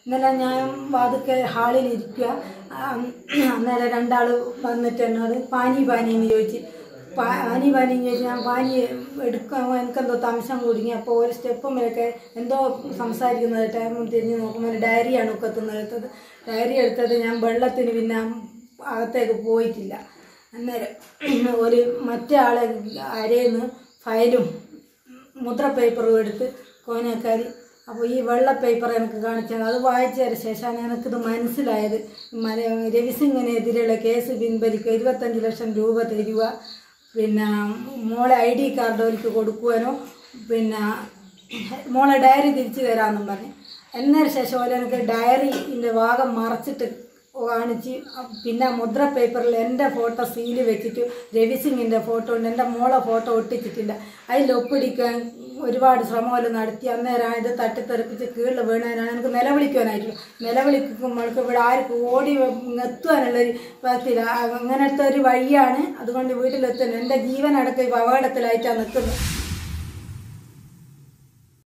ഇന്നലെ ഞാൻ വാതുക്കെ ഹാളിൽ ഇരിക്കുക അന്നേരം രണ്ടാൾ വന്നിട്ട് എന്നോട് പാനി പാനി എന്ന് ചോദിച്ച് പാനി പാനി എന്ന് ചോദിച്ച് ഞാൻ പാനി എടുക്കാൻ എനിക്കെന്തോ തമസം കുടുങ്ങി അപ്പോൾ ഒരു സ്റ്റെപ്പുമൊക്കെ എന്തോ സംസാരിക്കുന്നത് ടൈം തിരിഞ്ഞ് നോക്കുമ്പോൾ ഡയറിയാണ് ഒക്കത്തുനിന്ന് എടുത്തത് ഡയറി എടുത്തത് ഞാൻ വെള്ളത്തിന് പിന്നെ അകത്തേക്ക് പോയിട്ടില്ല അന്നേരം ഒരു മറ്റേ ആളെ അരയിന്ന് ഫയലും മുദ്ര പേപ്പറും എടുത്ത് കോനക്കാരി അപ്പോൾ ഈ വെള്ള പേപ്പർ എനിക്ക് കാണിച്ചത് അത് വായിച്ചതിന് ശേഷമാണ് എനിക്കിത് മനസ്സിലായത് മല- രവിസിംഗിനെതിരെയുള്ള കേസ് പിൻവലിക്കുക ഇരുപത്തഞ്ച് ലക്ഷം രൂപ തരിക പിന്നെ മോളെ ഐ ഡി കാർഡ് അവർക്ക് കൊടുക്കുവാനോ പിന്നെ മോളെ ഡയറി തിരിച്ചു തരാമെന്നും പറഞ്ഞു എന്നതിന് ശേഷം ഓല എനിക്ക് ഡയറിൻ്റെ ഭാഗം മറച്ചിട്ട് കാണിച്ച് പിന്നെ മുദ്ര പേപ്പറിൽ എൻ്റെ ഫോട്ടോ സീല് വെച്ചിട്ട് രവിസിംഗിൻ്റെ ഫോട്ടോ ഉണ്ട് എൻ്റെ മോളെ ഫോട്ടോ ഒട്ടിച്ചിട്ടില്ല അതിൽ ഒപ്പിടിക്കാൻ ഒരുപാട് ശ്രമമെല്ലാം നടത്തി അന്നേരം ഇത് തട്ടിത്തെറിപ്പിച്ച് കീഴിൽ വീണതിനാണ് എനിക്ക് നിലവിളിക്കാനായിട്ടുള്ളൂ നിലവിളിക്കുമ്പോൾക്ക് ഇവിടെ ആർക്കും ഓടി എത്തുവാനുള്ളൊരു പറ്റില്ല അങ്ങനത്തെ ഒരു വഴിയാണ് അതുകൊണ്ട് വീട്ടിലെത്തുന്നത് എൻ്റെ ജീവനടക്കം ഇപ്പോൾ അപകടത്തിലായിട്ടാണ് നിൽക്കുന്നത്